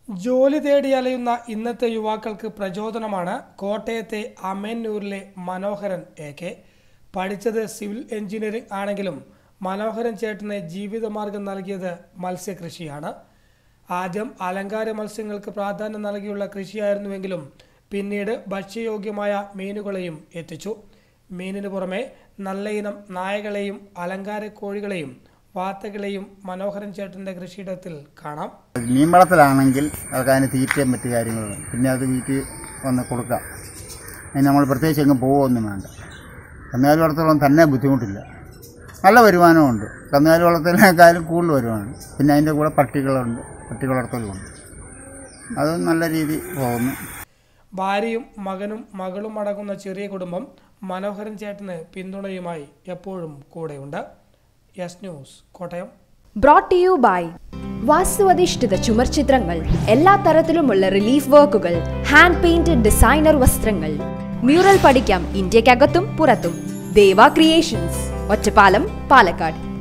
ജോലി തേടി അലയുന്ന ഇന്നത്തെ യുവാക്കൾക്ക് പ്രചോദനമാണ് കോട്ടയത്തെ അമേന്നൂരിലെ മനോഹരൻ എ കെ പഠിച്ചത് സിവിൽ എഞ്ചിനീയറിംഗ് ആണെങ്കിലും മനോഹരൻ ചേട്ടന് ജീവിതമാർഗം നൽകിയത് മത്സ്യകൃഷിയാണ് ആദ്യം അലങ്കാര മത്സ്യങ്ങൾക്ക് പ്രാധാന്യം നൽകിയുള്ള കൃഷിയായിരുന്നുവെങ്കിലും പിന്നീട് ഭക്ഷ്യയോഗ്യമായ മീനുകളെയും എത്തിച്ചു മീനിന് പുറമെ നല്ല ഇനം നായകളെയും അലങ്കാര കോഴികളെയും വാത്തകളെയും മനോഹരൻ ചേട്ടൻ്റെ കൃഷിയിടത്തിൽ കാണാം മീൻ വളത്തിലാണെങ്കിൽ അവർക്ക് അതിന് തീറ്റയും മറ്റു കാര്യങ്ങളും പിന്നെ അത് വീട്ടിൽ വന്ന് കൊടുക്കാം അതിന് നമ്മൾ പ്രത്യേകിച്ച് എങ്ങും പോവുകയൊന്നും വേണ്ട കന്നുകാലി വളർത്തോളം തന്നെ ബുദ്ധിമുട്ടില്ല നല്ല വരുമാനമുണ്ട് കന്നുകാലി വളർത്തലിനേക്കാളും കൂടുതൽ വരുമാനം പിന്നെ അതിൻ്റെ കൂടെ പട്ടികളുണ്ട് പട്ടി വളർത്തലുമുണ്ട് അത് നല്ല രീതി പോകുന്നു ഭാര്യയും മകനും മകളും അടങ്ങുന്ന ചെറിയ കുടുംബം മനോഹരൻ ചേട്ടന് പിന്തുണയുമായി എപ്പോഴും കൂടെയുണ്ട് yes news Kottayam brought to you by വാസ്തുവധിഷ്ഠിത ചുമർ ചിത്രങ്ങൾ എല്ലാ തരത്തിലുമുള്ള റിലീഫ് വർക്കുകൾ ഹാൻഡ് പെയിന്റഡ് ഡിസൈനർ വസ്ത്രങ്ങൾ മ്യൂറൽ പഠിക്കാം ഇന്ത്യക്കകത്തും പുറത്തും ദേവ ക്രിയേഷൻസ് ഒറ്റപ്പാലം പാലക്കാട്